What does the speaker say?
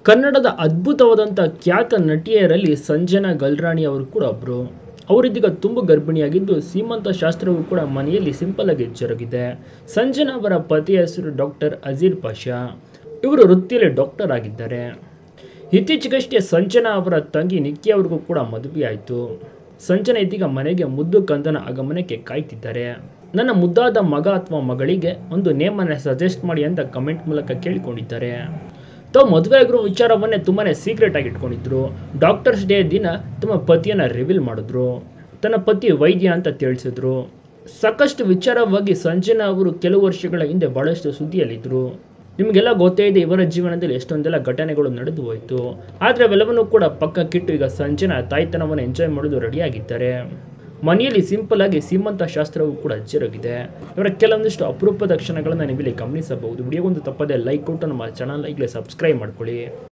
ಕನ್ನಡದ ಅದ್ಭುತವಾದಂಥ ಖ್ಯಾತ ನಟಿಯರಲ್ಲಿ ಸಂಜನಾ ಗಲ್ರಾಣಿ ಅವರು ಕೂಡ ಒಬ್ಬರು ಅವರಿದ್ದೀಗ ತುಂಬ ಗರ್ಭಿಣಿಯಾಗಿದ್ದು ಸೀಮಂತ ಶಾಸ್ತ್ರವೂ ಕೂಡ ಮನೆಯಲ್ಲಿ ಸಿಂಪಲ್ ಆಗಿ ಜರುಗಿದೆ ಸಂಜನಾ ಅವರ ಪತಿಯ ಹೆಸರು ಡಾಕ್ಟರ್ ಅಜೀರ್ ಪಾಷಾ ಇವರು ವೃತ್ತಿಯಲ್ಲಿ ಡಾಕ್ಟರ್ ಆಗಿದ್ದಾರೆ ಇತ್ತೀಚೆಗಷ್ಟೇ ಸಂಜನಾ ಅವರ ತಂಗಿ ನಿಕ್ಕಿ ಅವ್ರಿಗೂ ಕೂಡ ಮದುವೆ ಆಯಿತು ಸಂಜನಾ ಇದೀಗ ಮನೆಗೆ ಮುದ್ದು ಕಂದನ ಆಗಮನಕ್ಕೆ ಕಾಯ್ತಿದ್ದಾರೆ ನನ್ನ ಮುದ್ದಾದ ಮಗ ಅಥವಾ ಮಗಳಿಗೆ ಒಂದು ನೇಮನ್ನು ಸಜೆಸ್ಟ್ ಮಾಡಿ ಅಂತ ಕಮೆಂಟ್ ಮೂಲಕ ಕೇಳಿಕೊಂಡಿದ್ದಾರೆ ತಾವು ಮದುವೆ ಆಗಿರೋ ವಿಚಾರವನ್ನೇ ತುಂಬಾ ಸೀಕ್ರೆಟ್ ಆಗಿ ಇಟ್ಕೊಂಡಿದ್ರು ಡಾಕ್ಟರ್ಸ್ ಡೇ ದಿನ ತಮ್ಮ ಪತಿಯನ್ನು ರಿವೀಲ್ ಮಾಡಿದ್ರು ತನ್ನ ಪತಿ ವೈದ್ಯ ಅಂತ ತಿಳಿಸಿದ್ರು ಸಾಕಷ್ಟು ವಿಚಾರವಾಗಿ ಸಂಜನಾ ಅವರು ಕೆಲವು ವರ್ಷಗಳ ಹಿಂದೆ ಭಾಳಷ್ಟು ಸುದ್ದಿಯಲ್ಲಿದ್ದರು ನಿಮಗೆಲ್ಲ ಗೊತ್ತೇ ಇದೆ ಇವರ ಜೀವನದಲ್ಲಿ ಎಷ್ಟೊಂದೆಲ್ಲ ಘಟನೆಗಳು ನಡೆದು ಹೋಯಿತು ಆದರೆ ಅವೆಲ್ಲವನ್ನೂ ಕೂಡ ಪಕ್ಕಕ್ಕಿಟ್ಟು ಈಗ ಸಂಜನಾ ತಾಯ್ತನವನ್ನು ಎಂಜಾಯ್ ಮಾಡೋದು ರೆಡಿಯಾಗಿದ್ದಾರೆ ಮನೆಯಲ್ಲಿ ಸಿಂಪಲ್ ಆಗಿ ಸೀಮಂತ ಶಾಸ್ತ್ರವೂ ಕೂಡ ಜರುಗಿದೆ ಇವರ ಕೆಲವೊಂದಿಷ್ಟು ಅಪರೂಪದ ಕ್ಷಣಗಳನ್ನು ನೀವಿಲ್ಲಿ ಗಮನಿಸಬಹುದು ವಿಡಿಯೋಗೊಂದು ತಪ್ಪದೆ ಲೈಕ್ ಕೊಟ್ಟು ನಮ್ಮ ಚಾನಲ್ ಈಗಲೇ ಸಬ್ಸ್ಕ್ರೈಬ್ ಮಾಡ್ಕೊಳ್ಳಿ